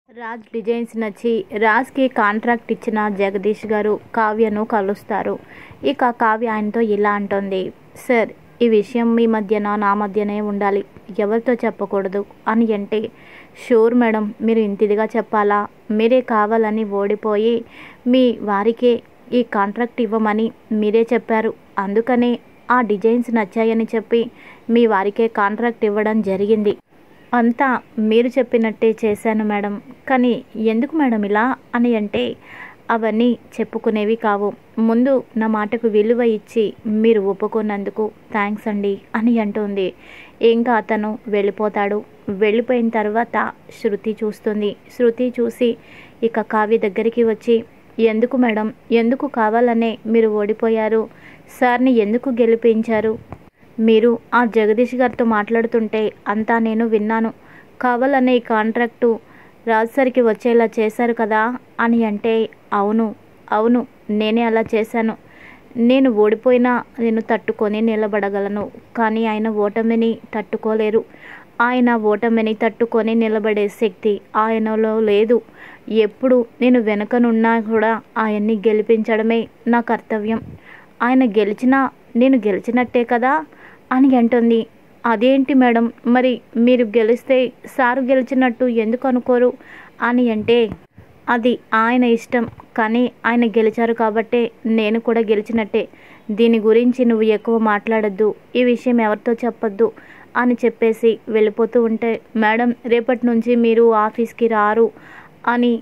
Raj designs నచ్చి రాజ్కి contract ఇచ్చిన జగదీష్ గారు కావ్యను కలుస్తారు ఇక కావ్య ఆయనతో ఇలా అంటుంది సార్ ఈ విషయం మీ మధ్యన నా మధ్యనే ఉండాలి ఎవరితో చెప్పకూడదు అని అంటే షూర్ మేడం మీరు ఇంతిదిగా చెప్పాలా మీరే కావాలని ఓడిపోయి మీ వారికే ఈ కాంట్రాక్ట్ ఇవ్వమని మీరే చెప్పారు అందుకనే ఆ డిజైన్స్ నచ్చాయని చెప్పి మీ వారికే కాంట్రాక్ట్ ఇవ్వడం జరిగింది అంతా మీరు చెప్పినట్టే చేశాను మేడం కానీ ఎందుకు మేడం ఇలా అని అంటే అవన్నీ చెప్పుకునేవి కావు ముందు నా మాటకు విలువ ఇచ్చి మీరు ఒప్పుకున్నందుకు థ్యాంక్స్ అండి అని అంటుంది ఇంకా అతను వెళ్ళిపోతాడు వెళ్ళిపోయిన తర్వాత శృతి చూస్తుంది శృతి చూసి ఇక కావ్య దగ్గరికి వచ్చి ఎందుకు మేడం ఎందుకు కావాలనే మీరు ఓడిపోయారు సార్ని ఎందుకు గెలిపించారు మీరు ఆ జగదీష్ గారితో మాట్లాడుతుంటే అంతా నేను విన్నాను కావాలనే ఈ కాంట్రాక్టు రాజ్ సార్కి వచ్చేలా చేశారు కదా అని అంటే అవును అవును నేనే అలా చేశాను నేను ఓడిపోయినా నేను తట్టుకొని నిలబడగలను కానీ ఆయన ఓటమిని తట్టుకోలేరు ఆయన ఓటమిని తట్టుకొని నిలబడే శక్తి ఆయనలో లేదు ఎప్పుడు నేను వెనుకనున్నా కూడా ఆయన్ని గెలిపించడమే నా కర్తవ్యం ఆయన గెలిచినా నేను గెలిచినట్టే కదా అని అంటుంది అదేంటి మేడం మరి మీరు గెలిస్తే సారు గెలిచినట్టు ఎందుకు అనుకోరు అని అంటే అది ఆయన ఇష్టం కానీ ఆయన గెలిచారు కాబట్టే నేను కూడా గెలిచినట్టే దీని గురించి నువ్వు ఎక్కువ మాట్లాడద్దు ఈ విషయం ఎవరితో చెప్పొద్దు అని చెప్పేసి వెళ్ళిపోతూ ఉంటే మేడం రేపటి నుంచి మీరు ఆఫీస్కి రారు అని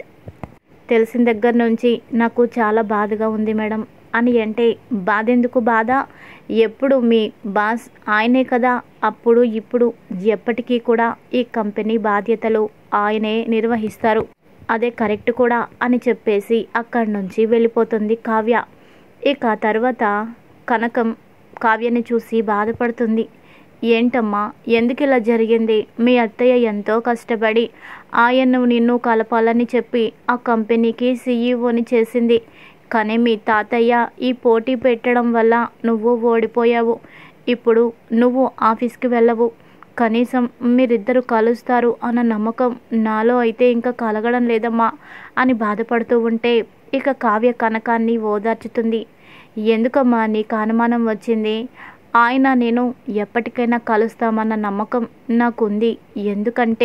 తెలిసిన దగ్గర నుంచి నాకు చాలా బాధగా ఉంది మేడం అని అంటే బాధ ఎందుకు బాధ ఎప్పుడు మీ బాస్ ఆయనే కదా అప్పుడు ఇప్పుడు ఎప్పటికీ కూడా ఈ కంపెనీ బాధ్యతలు ఆయనే నిర్వహిస్తారు అదే కరెక్ట్ కూడా అని చెప్పేసి అక్కడి నుంచి వెళ్ళిపోతుంది కావ్య ఇక తర్వాత కనకం కావ్యని చూసి బాధపడుతుంది ఏంటమ్మా ఎందుకు ఇలా జరిగింది మీ అత్తయ్య ఎంతో కష్టపడి ఆయన్ను నిన్ను కలపాలని చెప్పి ఆ కంపెనీకి సీఈఓని చేసింది కానీ మీ తాతయ్య ఈ పోటీ పెట్టడం వల్ల నువ్వు ఓడిపోయావు ఇప్పుడు నువ్వు ఆఫీస్కి వెళ్ళవు కనీసం మీరిద్దరు కలుస్తారు అన్న నమ్మకం నాలో అయితే ఇంకా కలగడం లేదమ్మా అని బాధపడుతూ ఉంటే ఇక కావ్య కనకాన్ని ఓదార్చుతుంది ఎందుకమ్మా నీకు అనుమానం వచ్చింది ఆయన నేను ఎప్పటికైనా కలుస్తామన్న నమ్మకం నాకుంది ఎందుకంటే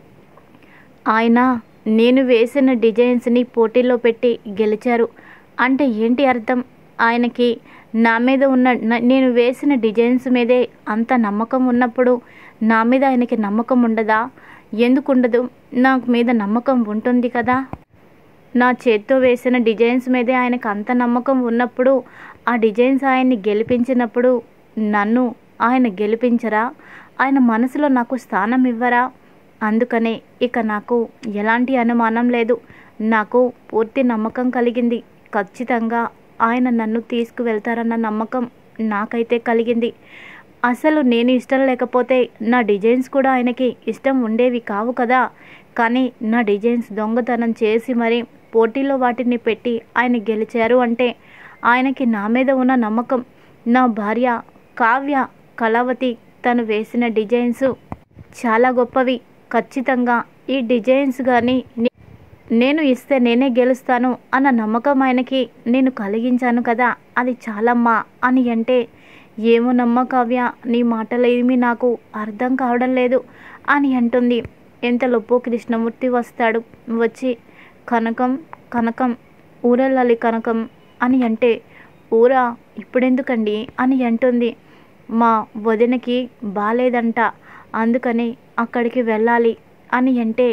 ఆయన నేను వేసిన డిజైన్స్ని పోటీలో పెట్టి గెలిచారు అంటే ఏంటి అర్థం ఆయనకి నా మీద ఉన్న న- నేను వేసిన డిజైన్స్ మీదే అంత నమ్మకం ఉన్నప్పుడు నా మీద ఆయనకి నమ్మకం ఉండదా ఎందుకు ఉండదు నాకు మీద నమ్మకం ఉంటుంది కదా నా చేత్తో వేసిన డిజైన్స్ మీదే ఆయనకు అంత నమ్మకం ఉన్నప్పుడు ఆ డిజైన్స్ ఆయన్ని గెలిపించినప్పుడు నన్ను ఆయన గెలిపించరా ఆయన మనసులో నాకు స్థానం ఇవ్వరా అందుకనే ఇక నాకు ఎలాంటి అనుమానం లేదు నాకు పూర్తి నమ్మకం కలిగింది ఖచ్చితంగా ఆయన నన్ను తీసుకువెళ్తారన్న నమ్మకం నాకైతే కలిగింది అసలు నేను ఇష్టం లేకపోతే నా డిజైన్స్ కూడా ఆయనకి ఇష్టం ఉండేవి కావు కదా కానీ నా డిజైన్స్ దొంగతనం చేసి మరి పోటీలో వాటిని పెట్టి ఆయన గెలిచారు అంటే ఆయనకి నా మీద ఉన్న నమ్మకం నా భార్య కావ్య కళావతి తను వేసిన డిజైన్స్ చాలా గొప్పవి ఖచ్చితంగా ఈ డిజైన్స్ కానీ నేను ఇస్తే నేనే గెలుస్తాను అన్న నమ్మకం ఆయనకి నేను కలిగించాను కదా అది చాలమ్మా అని అంటే ఏమోనమ్మా కావ్య నీ మాటలేమీ నాకు అర్థం కావడం లేదు అని అంటుంది ఎంతలోపు కృష్ణమూర్తి వస్తాడు వచ్చి కనకం కనకం ఊరెళ్ళాలి కనకం అని అంటే ఊరా ఇప్పుడెందుకండి అని అంటుంది మా వదినకి బాలేదంట అందుకని అక్కడికి వెళ్ళాలి అని అంటే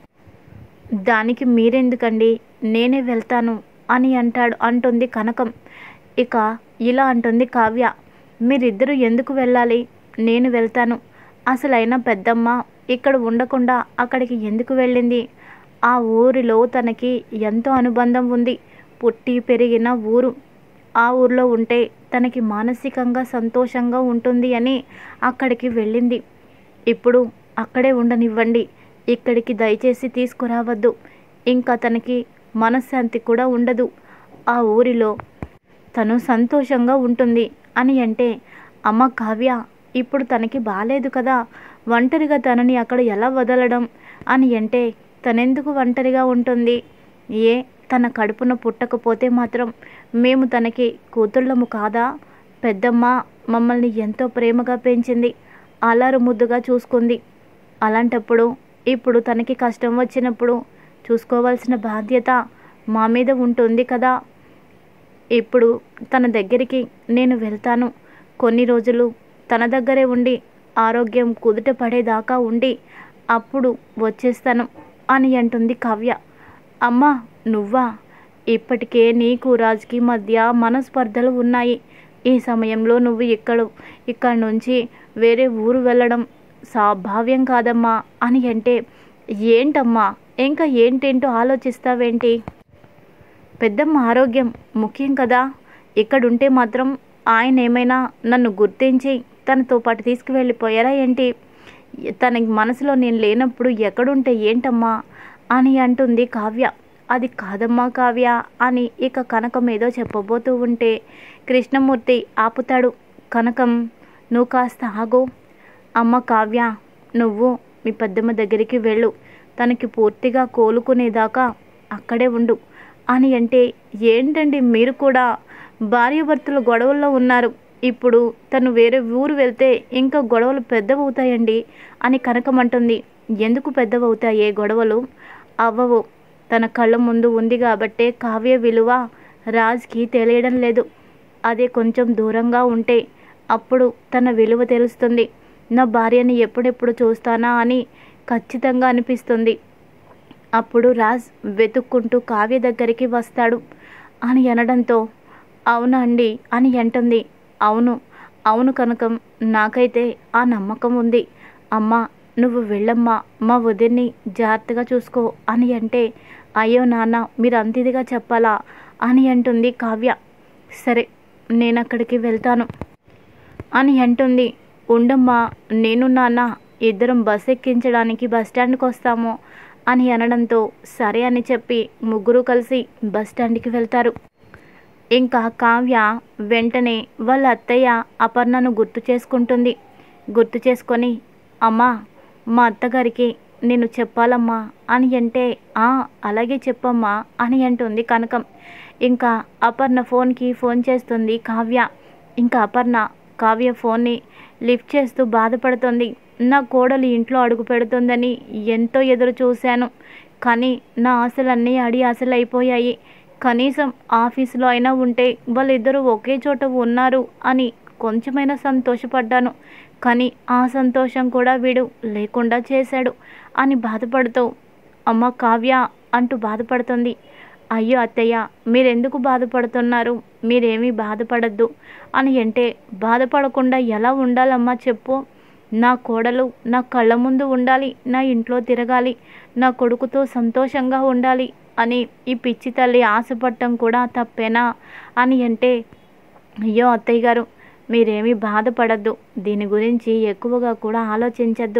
దానికి మీరెందుకండి నేనే వెళ్తాను అని అంటాడు అంటుంది కనకం ఇక ఇలా అంటుంది కావ్య మీరిద్దరూ ఎందుకు వెళ్ళాలి నేను వెళ్తాను అసలైన పెద్దమ్మ ఇక్కడ ఉండకుండా అక్కడికి ఎందుకు వెళ్ళింది ఆ ఊరిలో తనకి ఎంతో అనుబంధం ఉంది పుట్టి పెరిగిన ఊరు ఆ ఊర్లో ఉంటే తనకి మానసికంగా సంతోషంగా ఉంటుంది అని అక్కడికి వెళ్ళింది ఇప్పుడు అక్కడే ఉండనివ్వండి ఇక్కడికి దయచేసి తీసుకురావద్దు ఇంకా తనకి మనశ్శాంతి కూడా ఉండదు ఆ ఊరిలో తను సంతోషంగా ఉంటుంది అని అంటే అమ్మ కావ్య ఇప్పుడు తనకి బాలేదు కదా ఒంటరిగా తనని అక్కడ ఎలా వదలడం అని అంటే తనెందుకు ఒంటరిగా ఉంటుంది ఏ తన కడుపున పుట్టకపోతే మాత్రం మేము తనకి కూతుళ్ళము కాదా పెద్దమ్మ మమ్మల్ని ఎంతో ప్రేమగా పెంచింది అలారు ముద్దుగా చూసుకుంది అలాంటప్పుడు ఇప్పుడు తనకి కష్టం వచ్చినప్పుడు చూసుకోవాల్సిన బాధ్యత మా మీద ఉంటుంది కదా ఇప్పుడు తన దగ్గరికి నేను వెళ్తాను కొన్ని రోజులు తన దగ్గరే ఉండి ఆరోగ్యం కుదుట పడేదాకా ఉండి అప్పుడు వచ్చేస్తాను అని అంటుంది కావ్య అమ్మా నువ్వా ఇప్పటికే నీకు రాజ్కి మధ్య మనస్పర్ధలు ఉన్నాయి ఈ సమయంలో నువ్వు ఇక్కడ ఇక్కడ నుంచి వేరే ఊరు వెళ్ళడం స్వాభావ్యం కాదమ్మా అని అంటే ఏంటమ్మా ఇంకా ఏంటేంటో ఆలోచిస్తావేంటి పెద్దమ్మ ఆరోగ్యం ముఖ్యం కదా ఇక్కడుంటే మాత్రం ఆయన ఏమైనా నన్ను గుర్తించి తనతో పాటు తీసుకువెళ్ళిపోయారా ఏంటి తన మనసులో నేను లేనప్పుడు ఎక్కడుంటే ఏంటమ్మా అని అంటుంది కావ్య అది కాదమ్మా కావ్య అని ఇక కనకం ఏదో చెప్పబోతూ ఉంటే కృష్ణమూర్తి ఆపుతాడు కనకం నువ్వు కాస్త ఆగు అమ్మ కావ్య నువ్వు మీ పెద్దమ్మ దగ్గరికి వెళ్ళు తనకి పూర్తిగా కోలుకునేదాకా అక్కడే ఉండు అని అంటే ఏంటండి మీరు కూడా భార్యాభర్తలు గొడవల్లో ఉన్నారు ఇప్పుడు తను వేరే ఊరు వెళ్తే ఇంకా గొడవలు పెద్దవవుతాయండి అని కనకమంటుంది ఎందుకు పెద్దవవుతాయే గొడవలు అవ్వవు తన కళ్ళ ముందు ఉంది కాబట్టే కావ్య విలువ రాజ్కి తెలియడం లేదు అదే కొంచెం దూరంగా ఉంటే అప్పుడు తన విలువ తెలుస్తుంది నా భార్యని ఎప్పుడెప్పుడు చూస్తానా అని ఖచ్చితంగా అనిపిస్తుంది అప్పుడు రాజ్ వెతుక్కుంటూ కావ్య దగ్గరికి వస్తాడు అని అనడంతో అవునా అండి అని అంటుంది అవును అవును కనకం నాకైతే ఆ నమ్మకం ఉంది అమ్మా నువ్వు వెళ్ళమ్మా మా వదిన్ని జాగ్రత్తగా చూసుకో అని అంటే అయ్యో నాన్న మీరు అంత ఇదిగా చెప్పాలా అని అంటుంది కావ్య సరే నేను అక్కడికి వెళ్తాను అని అంటుంది ఉండమ్మా నేను నాన్న ఇద్దరం బస్ ఎక్కించడానికి బస్ స్టాండ్కి వస్తాము అని అనడంతో సరే అని చెప్పి ముగ్గురు కలిసి బస్ స్టాండ్కి వెళ్తారు ఇంకా కావ్య వెంటనే వాళ్ళ అత్తయ్య అపర్ణను గుర్తు చేసుకుంటుంది గుర్తు చేసుకొని అమ్మా మా అత్తగారికి నేను చెప్పాలమ్మా అని అంటే "ఆ, అలాగే చెప్పమ్మా అని అంటుంది కనకం ఇంకా అపర్ణ ఫోన్కి ఫోన్ చేస్తుంది కావ్య ఇంకా అపర్ణ కావ్య ఫోన్ని లిఫ్ట్ చేస్తూ బాధపడుతుంది నా కోడలు ఇంట్లో అడుగు పెడుతుందని ఎంతో ఎదురు చూశాను కానీ నా ఆశలన్నీ అడి ఆశలు అయిపోయాయి కనీసం ఆఫీసులో అయినా ఉంటే వాళ్ళిద్దరూ ఒకే చోట ఉన్నారు అని కొంచెమైనా సంతోషపడ్డాను కానీ ఆ సంతోషం కూడా వీడు లేకుండా చేశాడు అని బాధపడుతూ అమ్మ కావ్య అంటూ బాధపడుతుంది అయ్యో అత్తయ్య మీరెందుకు బాధపడుతున్నారు మీరేమీ బాధపడద్దు అని అంటే బాధపడకుండా ఎలా ఉండాలమ్మా చెప్పు నా కోడలు నా కళ్ళ ముందు ఉండాలి నా ఇంట్లో తిరగాలి నా కొడుకుతో సంతోషంగా ఉండాలి అని ఈ పిచ్చి తల్లి ఆశపడటం కూడా తప్పేనా అని అంటే అయ్యో అత్తయ్య గారు మీరేమీ బాధపడద్దు దీని గురించి ఎక్కువగా కూడా ఆలోచించద్దు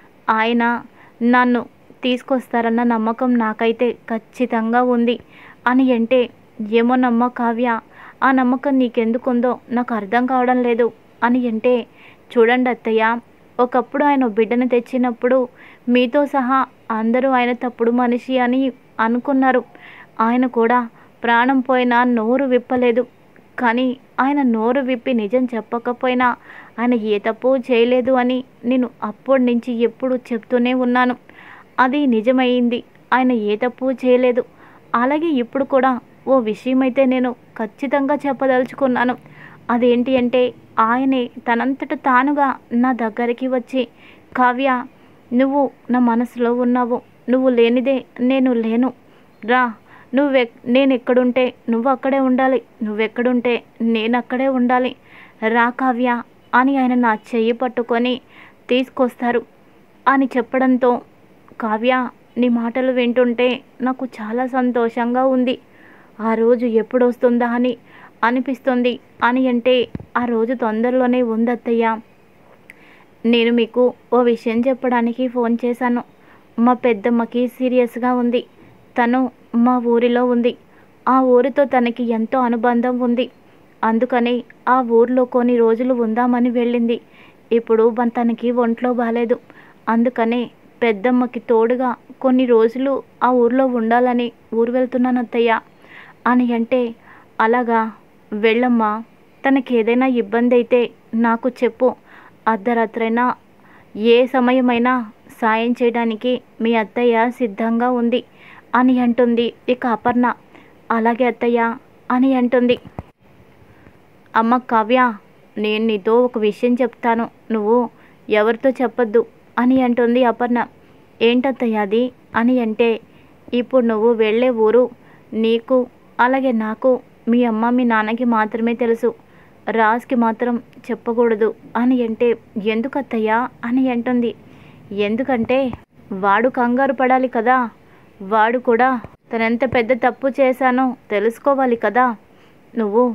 ఆయన నన్ను తీసుకొస్తారన్న నమ్మకం నాకైతే ఖచ్చితంగా ఉంది అని అంటే ఏమో నమ్మ కావ్య ఆ నమ్మకం నీకెందుకుందో నాకు అర్థం కావడం లేదు అని అంటే చూడండి అత్తయ్య ఒకప్పుడు ఆయన బిడ్డను తెచ్చినప్పుడు మీతో సహా అందరూ ఆయన తప్పుడు మనిషి అని అనుకున్నారు ఆయన కూడా ప్రాణం పోయినా నోరు విప్పలేదు కానీ ఆయన నోరు విప్పి నిజం చెప్పకపోయినా ఆయన ఏ తప్పు చేయలేదు అని నేను అప్పటి నుంచి ఎప్పుడు చెప్తూనే ఉన్నాను అది నిజమైంది ఆయన ఏ తప్పు చేయలేదు అలాగే ఇప్పుడు కూడా ఓ విషయమైతే నేను ఖచ్చితంగా చెప్పదలుచుకున్నాను అదేంటి అంటే ఆయనే తనంతట తానుగా నా దగ్గరికి వచ్చి కావ్య నువ్వు నా మనసులో ఉన్నావు నువ్వు లేనిదే నేను లేను రా నువ్వె నేను ఎక్కడుంటే నువ్వు అక్కడే ఉండాలి నువ్వెక్కడుంటే నేను అక్కడే ఉండాలి రా కావ్య అని ఆయన నా చెయ్యి పట్టుకొని తీసుకొస్తారు అని చెప్పడంతో కావ్య నీ మాటలు వింటుంటే నాకు చాలా సంతోషంగా ఉంది ఆ రోజు ఎప్పుడు వస్తుందా అని అనిపిస్తుంది అని అంటే ఆ రోజు తొందరలోనే ఉందత్తయ్య నేను మీకు ఓ విషయం చెప్పడానికి ఫోన్ చేశాను మా పెద్దమ్మకి సీరియస్గా ఉంది తను మా ఊరిలో ఉంది ఆ ఊరితో తనకి ఎంతో అనుబంధం ఉంది అందుకని ఆ ఊర్లో కొన్ని రోజులు ఉందామని వెళ్ళింది ఇప్పుడు మన తనకి ఒంట్లో బాగాలేదు అందుకనే పెద్దమ్మకి తోడుగా కొన్ని రోజులు ఆ ఊర్లో ఉండాలని ఊరు వెళ్తున్నాను అత్తయ్య అని అంటే అలాగా వెళ్ళమ్మా తనకి ఏదైనా ఇబ్బంది అయితే నాకు చెప్పు అర్ధరాత్రైనా ఏ సమయమైనా సాయం చేయడానికి మీ అత్తయ్య సిద్ధంగా ఉంది అని అంటుంది ఇక అపర్ణ అలాగే అత్తయ్య అని అంటుంది అమ్మ కావ్య నేను నీతో ఒక విషయం చెప్తాను నువ్వు ఎవరితో చెప్పొద్దు అని అంటుంది అపర్ణ ఏంటత్తయ్య అది అని అంటే ఇప్పుడు నువ్వు వెళ్ళే ఊరు నీకు అలాగే నాకు మీ అమ్మ మీ నాన్నకి మాత్రమే తెలుసు రాజ్కి మాత్రం చెప్పకూడదు అని అంటే ఎందుకు అత్తయ్య అని అంటుంది ఎందుకంటే వాడు కంగారు పడాలి కదా వాడు కూడా తనెంత పెద్ద తప్పు చేశానో తెలుసుకోవాలి కదా నువ్వు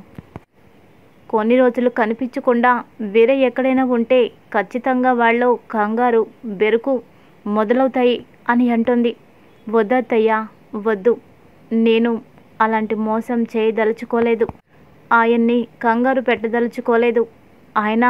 కొన్ని రోజులు కనిపించకుండా వేరే ఎక్కడైనా ఉంటే ఖచ్చితంగా వాళ్ళు కంగారు బెరుకు మొదలవుతాయి అని అంటుంది వద్దత్తయ్యా వద్దు నేను అలాంటి మోసం చేయదలుచుకోలేదు ఆయన్ని కంగారు పెట్టదలుచుకోలేదు ఆయన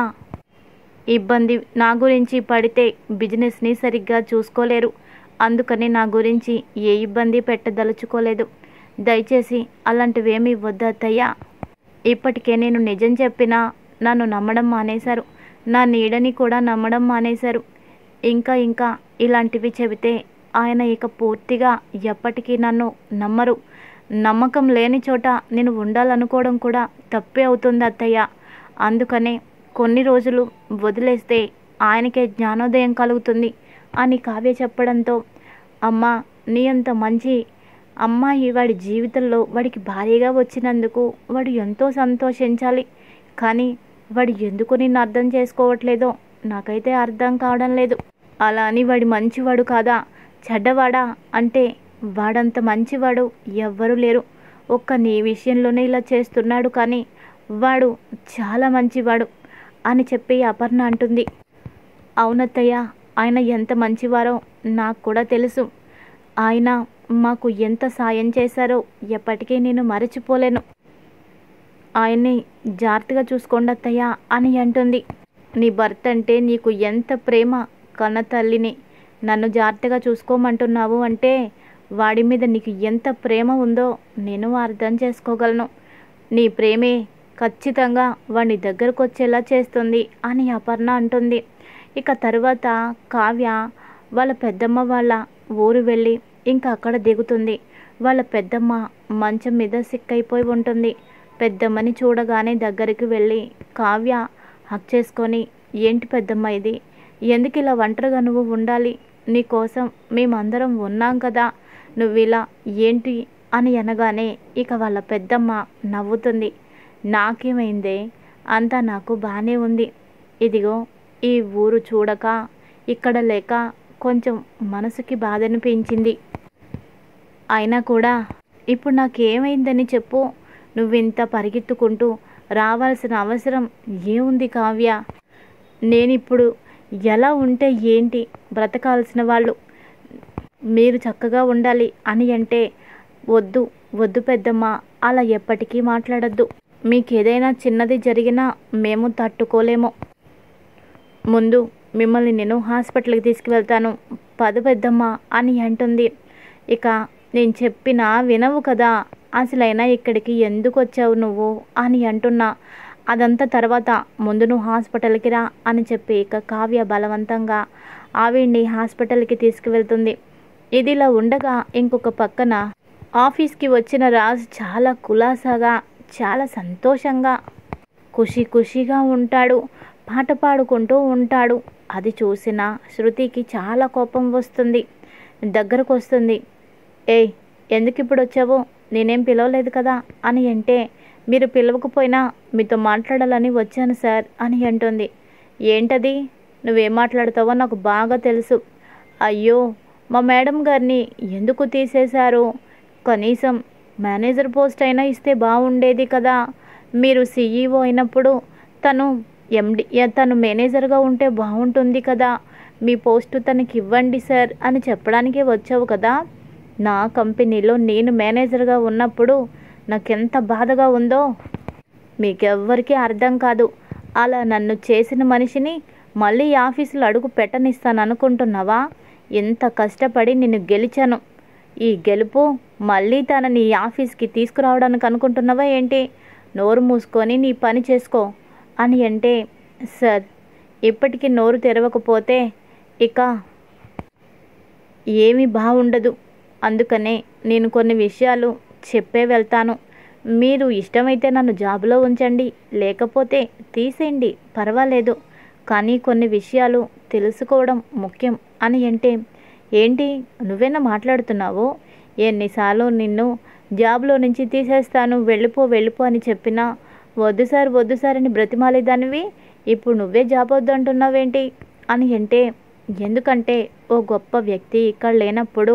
ఇబ్బంది నా గురించి పడితే బిజినెస్ని సరిగ్గా చూసుకోలేరు అందుకని నా గురించి ఏ ఇబ్బంది పెట్టదలుచుకోలేదు దయచేసి అలాంటివేమీ వద్దత్తయ్యా ఇప్పటికే నేను నిజం చెప్పినా నన్ను నమ్మడం మానేశారు నా నీడని కూడా నమ్మడం మానేశారు ఇంకా ఇంకా ఇలాంటివి చెబితే ఆయన ఇక పూర్తిగా ఎప్పటికీ నన్ను నమ్మరు నమ్మకం లేని చోట నేను ఉండాలనుకోవడం కూడా తప్పే అవుతుంది అత్తయ్య అందుకనే కొన్ని రోజులు వదిలేస్తే ఆయనకే జ్ఞానోదయం కలుగుతుంది అని కావ్య చెప్పడంతో అమ్మ నీ అంత మంచి అమ్మాయి వాడి జీవితంలో వాడికి భార్యగా వచ్చినందుకు వాడు ఎంతో సంతోషించాలి కానీ వాడు ఎందుకు నిన్ను అర్థం చేసుకోవట్లేదో నాకైతే అర్థం కావడం లేదు అలా అని వాడి మంచివాడు కాదా చెడ్డవాడా అంటే వాడంత మంచివాడు ఎవ్వరూ లేరు ఒక్క నీ విషయంలోనే ఇలా చేస్తున్నాడు కానీ వాడు చాలా మంచివాడు అని చెప్పి అపర్ణ అంటుంది అవునత్తయ్య ఆయన ఎంత మంచివారో నాకు కూడా తెలుసు ఆయన మాకు ఎంత సాయం చేశారో ఎప్పటికీ నేను మరచిపోలేను ఆయన్ని జాగ్రత్తగా చూసుకోండి అత్తయ్య అని అంటుంది నీ భర్త అంటే నీకు ఎంత ప్రేమ కన్న తల్లిని నన్ను జాగ్రత్తగా చూసుకోమంటున్నావు అంటే వాడి మీద నీకు ఎంత ప్రేమ ఉందో నేను అర్థం చేసుకోగలను నీ ప్రేమే ఖచ్చితంగా వాడి దగ్గరకు వచ్చేలా చేస్తుంది అని అపర్ణ అంటుంది ఇక తర్వాత కావ్య వాళ్ళ పెద్దమ్మ వాళ్ళ ఊరు వెళ్ళి ఇంకా అక్కడ దిగుతుంది వాళ్ళ పెద్దమ్మ మంచం మీద సిక్కైపోయి ఉంటుంది పెద్దమ్మని చూడగానే దగ్గరికి వెళ్ళి కావ్య హక్ చేసుకొని ఏంటి పెద్దమ్మ ఇది ఎందుకు ఇలా ఒంటరిగా నువ్వు ఉండాలి నీకోసం మేమందరం ఉన్నాం కదా నువ్వు ఇలా ఏంటి అని అనగానే ఇక వాళ్ళ పెద్దమ్మ నవ్వుతుంది నాకేమైందే అంతా నాకు బాగానే ఉంది ఇదిగో ఈ ఊరు చూడక ఇక్కడ లేక కొంచెం మనసుకి బాధ అనిపించింది అయినా కూడా ఇప్పుడు నాకేమైందని చెప్పు నువ్వింత పరిగెత్తుకుంటూ రావాల్సిన అవసరం ఏముంది కావ్య నేనిప్పుడు ఎలా ఉంటే ఏంటి బ్రతకాల్సిన వాళ్ళు మీరు చక్కగా ఉండాలి అని అంటే వద్దు వద్దు పెద్దమ్మ అలా ఎప్పటికీ మాట్లాడద్దు మీకు ఏదైనా చిన్నది జరిగినా మేము తట్టుకోలేము ముందు మిమ్మల్ని నేను హాస్పిటల్కి తీసుకువెళ్తాను పద పెద్దమ్మ అని అంటుంది ఇక నేను చెప్పినా వినవు కదా అసలైనా ఇక్కడికి ఎందుకు వచ్చావు నువ్వు అని అంటున్నా అదంతా తర్వాత ముందు నువ్వు హాస్పిటల్కి రా అని చెప్పి ఇక కావ్య బలవంతంగా ఆవిడ్ని హాస్పిటల్కి తీసుకువెళ్తుంది ఇదిలా ఉండగా ఇంకొక పక్కన ఆఫీస్కి వచ్చిన రాజు చాలా కులాసాగా చాలా సంతోషంగా ఖుషి ఖుషిగా ఉంటాడు పాట పాడుకుంటూ ఉంటాడు అది చూసిన శృతికి చాలా కోపం వస్తుంది దగ్గరకు వస్తుంది ఏయ్ ఎందుకు ఇప్పుడు వచ్చావు నేనేం పిలవలేదు కదా అని అంటే మీరు పిలవకపోయినా మీతో మాట్లాడాలని వచ్చాను సార్ అని అంటుంది ఏంటది నువ్వేం మాట్లాడతావో నాకు బాగా తెలుసు అయ్యో మా మేడం గారిని ఎందుకు తీసేశారు కనీసం మేనేజర్ పోస్ట్ అయినా ఇస్తే బాగుండేది కదా మీరు సీఈఓ అయినప్పుడు తను ఎండి తను మేనేజర్గా ఉంటే బాగుంటుంది కదా మీ పోస్టు తనకి ఇవ్వండి సార్ అని చెప్పడానికి వచ్చావు కదా నా కంపెనీలో నేను మేనేజర్గా ఉన్నప్పుడు నాకెంత బాధగా ఉందో మీకెవ్వరికీ అర్థం కాదు అలా నన్ను చేసిన మనిషిని మళ్ళీ ఈ ఆఫీసులో అడుగు పెట్టనిస్తాను అనుకుంటున్నావా ఎంత కష్టపడి నిన్ను గెలిచాను ఈ గెలుపు మళ్ళీ తనని ఈ ఆఫీస్కి తీసుకురావడానికి అనుకుంటున్నావా ఏంటి నోరు మూసుకొని నీ పని చేసుకో అని అంటే సార్ ఇప్పటికీ నోరు తెరవకపోతే ఇక ఏమీ బాగుండదు అందుకనే నేను కొన్ని విషయాలు చెప్పే వెళ్తాను మీరు ఇష్టమైతే నన్ను జాబులో ఉంచండి లేకపోతే తీసేయండి పర్వాలేదు కానీ కొన్ని విషయాలు తెలుసుకోవడం ముఖ్యం అని అంటే ఏంటి నువ్వేనా మాట్లాడుతున్నావు ఎన్నిసార్లు నిన్ను జాబ్లో నుంచి తీసేస్తాను వెళ్ళిపో వెళ్ళిపో అని చెప్పినా వద్దు సార్ వద్దు సార్ అని బ్రతిమాలేదానివి ఇప్పుడు నువ్వే జాబ్ వద్దు అంటున్నావేంటి అని అంటే ఎందుకంటే ఓ గొప్ప వ్యక్తి ఇక్కడ లేనప్పుడు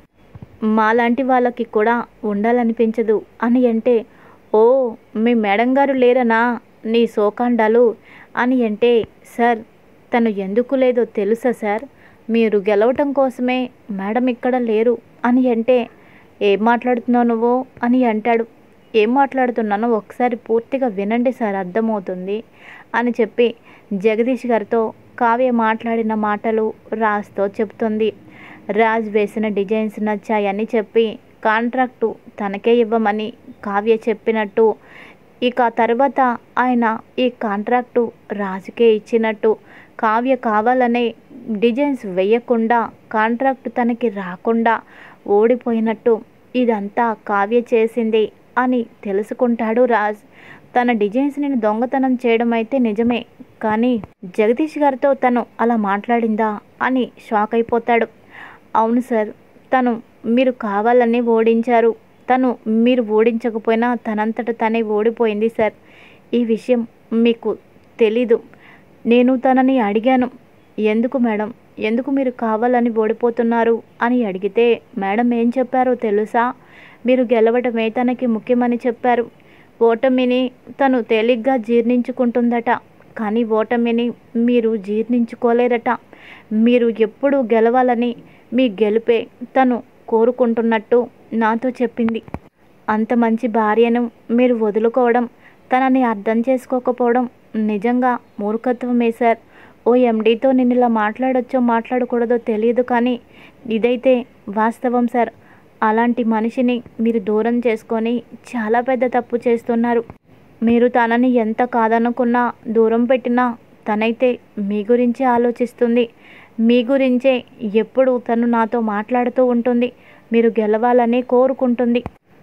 మాలాంటి వాళ్ళకి కూడా ఉండాలనిపించదు అని అంటే ఓ మీ మేడం గారు లేరనా నీ సోకాండాలు అని అంటే సార్ తను ఎందుకు లేదో తెలుసా సార్ మీరు గెలవటం కోసమే మేడం ఇక్కడ లేరు అని అంటే ఏం మాట్లాడుతున్నావు నువ్వు అని అంటాడు ఏం మాట్లాడుతున్నానో ఒకసారి పూర్తిగా వినండి సార్ అర్థమవుతుంది అని చెప్పి జగదీష్ గారితో కావ్య మాట్లాడిన మాటలు రాజ్తో చెప్తుంది రాజ్ వేసిన డిజైన్స్ నచ్చాయని చెప్పి కాంట్రాక్టు తనకే ఇవ్వమని కావ్య చెప్పినట్టు ఇక తర్వాత ఆయన ఈ కాంట్రాక్టు రాజుకే ఇచ్చినట్టు కావ్య కావాలనే డిజైన్స్ వేయకుండా కాంట్రాక్ట్ తనకి రాకుండా ఓడిపోయినట్టు ఇదంతా కావ్య చేసింది అని తెలుసుకుంటాడు రాజ్ తన డిజైన్స్ని దొంగతనం చేయడం అయితే నిజమే కానీ జగదీష్ గారితో తను అలా మాట్లాడిందా అని షాక్ అయిపోతాడు అవును సార్ తను మీరు కావాలని ఓడించారు తను మీరు ఓడించకపోయినా తనంతట తనే ఓడిపోయింది సార్ ఈ విషయం మీకు తెలీదు నేను తనని అడిగాను ఎందుకు మేడం ఎందుకు మీరు కావాలని ఓడిపోతున్నారు అని అడిగితే మేడం ఏం చెప్పారో తెలుసా మీరు గెలవడమే తనకి ముఖ్యమని చెప్పారు ఓటమిని తను తేలిగ్గా జీర్ణించుకుంటుందట కానీ ఓటమిని మీరు జీర్ణించుకోలేరట మీరు ఎప్పుడు గెలవాలని మీ గెలుపే తను కోరుకుంటున్నట్టు నాతో చెప్పింది అంత మంచి భార్యను మీరు వదులుకోవడం తనని అర్థం చేసుకోకపోవడం నిజంగా మూర్ఖత్వమే సార్ ఓ ఎండీతో నేను ఇలా మాట్లాడొచ్చో మాట్లాడకూడదో తెలియదు కానీ ఇదైతే వాస్తవం సార్ అలాంటి మనిషిని మీరు దూరం చేసుకొని చాలా పెద్ద తప్పు చేస్తున్నారు మీరు తనని ఎంత కాదనుకున్నా దూరం పెట్టినా తనైతే మీ గురించే ఆలోచిస్తుంది మీ గురించే ఎప్పుడు తను నాతో మాట్లాడుతూ ఉంటుంది మీరు గెలవాలని కోరుకుంటుంది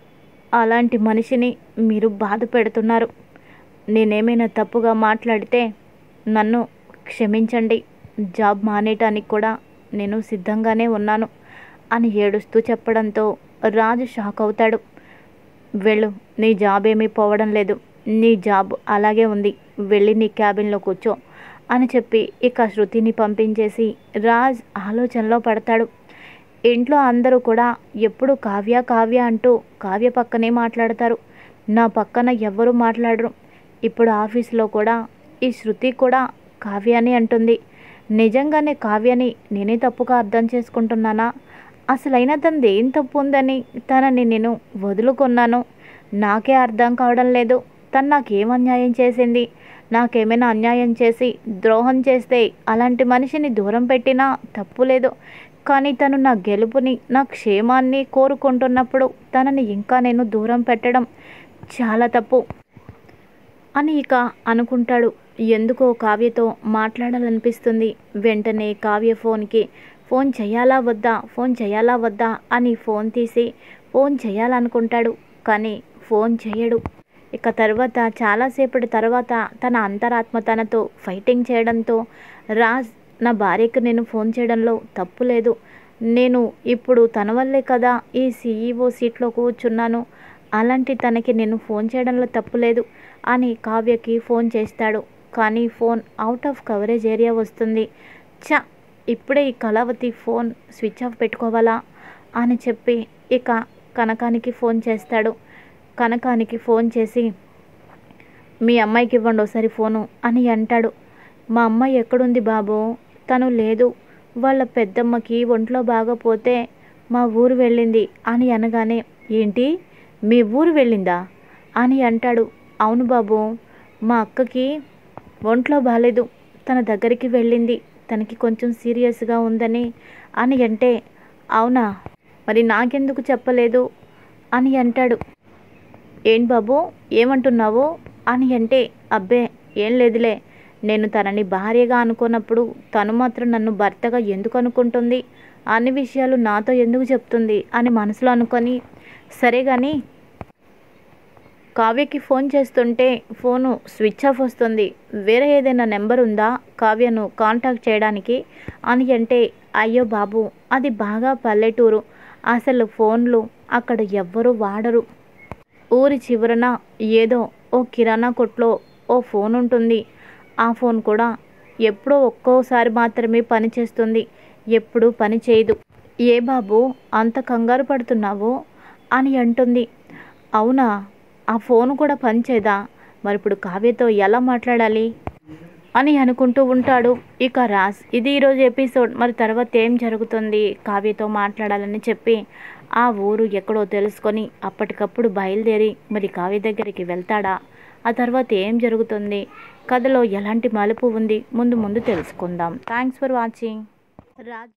అలాంటి మనిషిని మీరు బాధ పెడుతున్నారు నేనేమైనా తప్పుగా మాట్లాడితే నన్ను క్షమించండి జాబ్ మానేయటానికి కూడా నేను సిద్ధంగానే ఉన్నాను అని ఏడుస్తూ చెప్పడంతో రాజు షాక్ అవుతాడు వెళ్ళు నీ జాబ్ ఏమీ పోవడం లేదు నీ జాబ్ అలాగే ఉంది వెళ్ళి నీ క్యాబిన్లో కూర్చో అని చెప్పి ఇక శృతిని పంపించేసి రాజ్ ఆలోచనలో పడతాడు ఇంట్లో అందరూ కూడా ఎప్పుడు కావ్య కావ్య అంటూ కావ్య పక్కనే మాట్లాడతారు నా పక్కన ఎవ్వరూ మాట్లాడరు ఇప్పుడు ఆఫీస్లో కూడా ఈ శృతి కూడా కావ్యాని అంటుంది నిజంగానే కావ్యని నేనే తప్పుగా అర్థం చేసుకుంటున్నానా అసలైన తనది ఏం తప్పు ఉందని తనని నేను వదులుకున్నాను నాకే అర్థం కావడం లేదు తను నాకేం అన్యాయం చేసింది నాకేమైనా అన్యాయం చేసి ద్రోహం చేస్తే అలాంటి మనిషిని దూరం పెట్టినా తప్పు లేదు కానీ తను నా గెలుపుని నా క్షేమాన్ని కోరుకుంటున్నప్పుడు తనని ఇంకా నేను దూరం పెట్టడం చాలా తప్పు అని ఇక అనుకుంటాడు ఎందుకో కావ్యతో మాట్లాడాలనిపిస్తుంది వెంటనే కావ్య ఫోన్కి ఫోన్ చేయాలా వద్దా ఫోన్ చేయాలా వద్దా అని ఫోన్ తీసి ఫోన్ చేయాలనుకుంటాడు కానీ ఫోన్ చేయడు ఇక తర్వాత చాలాసేపటి తర్వాత తన అంతరాత్మ తనతో ఫైటింగ్ చేయడంతో రాజ్ నా భార్యకు నేను ఫోన్ చేయడంలో తప్పు లేదు నేను ఇప్పుడు తన వల్లే కదా ఈ సీఈఓ సీట్లో కూర్చున్నాను అలాంటి తనకి నేను ఫోన్ చేయడంలో తప్పు లేదు అని కావ్యకి ఫోన్ చేస్తాడు కానీ phone out of coverage area వస్తుంది చ ఇప్పుడే ఈ కళావతి ఫోన్ స్విచ్ ఆఫ్ పెట్టుకోవాలా అని చెప్పి ఇక కనకానికి ఫోన్ చేస్తాడు కనకానికి ఫోన్ చేసి మీ అమ్మాయికి ఇవ్వండి ఒకసారి ఫోను అని అంటాడు మా అమ్మాయి ఎక్కడుంది బాబు తను లేదు వాళ్ళ పెద్దమ్మకి ఒంట్లో బాగపోతే మా ఊరు వెళ్ళింది అని అనగానే ఏంటి మీ ఊరు వెళ్ళిందా అని అంటాడు అవును బాబు మా అక్కకి ఒంట్లో బాగాలేదు తన దగ్గరికి వెళ్ళింది తనకి కొంచెం సీరియస్గా ఉందని అని అంటే అవునా మరి నాకెందుకు చెప్పలేదు అని అంటాడు ఏం బాబు ఏమంటున్నావు అని అంటే అబ్బే ఏం లేదులే నేను తనని భార్యగా అనుకున్నప్పుడు తను మాత్రం నన్ను భర్తగా ఎందుకు అనుకుంటుంది అన్ని విషయాలు నాతో ఎందుకు చెప్తుంది అని మనసులో అనుకొని సరే కానీ కావ్యకి ఫోన్ చేస్తుంటే ఫోను స్విచ్ ఆఫ్ వస్తుంది వేరే ఏదైనా నెంబర్ ఉందా కావ్యను కాంటాక్ట్ చేయడానికి అని అంటే అయ్యో బాబు అది బాగా పల్లెటూరు అసలు ఫోన్లు అక్కడ ఎవ్వరూ వాడరు ఊరి చివరన ఏదో ఓ కిరాణా కొట్లో ఓ ఫోన్ ఉంటుంది ఆ ఫోన్ కూడా ఎప్పుడో ఒక్కోసారి మాత్రమే పనిచేస్తుంది ఎప్పుడూ పని చేయదు ఏ బాబు అంత కంగారు పడుతున్నావు అని అంటుంది అవునా ఆ ఫోన్ కూడా పనిచేదా మరి ఇప్పుడు కావ్యతో ఎలా మాట్లాడాలి అని అనుకుంటూ ఉంటాడు ఇక రాజ్ ఇది ఈరోజు ఎపిసోడ్ మరి తర్వాత ఏం జరుగుతుంది కావ్యతో మాట్లాడాలని చెప్పి ఆ ఊరు ఎక్కడో తెలుసుకొని అప్పటికప్పుడు బయలుదేరి మరి కావ్య దగ్గరికి వెళ్తాడా ఆ తర్వాత ఏం జరుగుతుంది కథలో ఎలాంటి మలుపు ఉంది ముందు ముందు తెలుసుకుందాం థ్యాంక్స్ ఫర్ వాచింగ్ రాజ్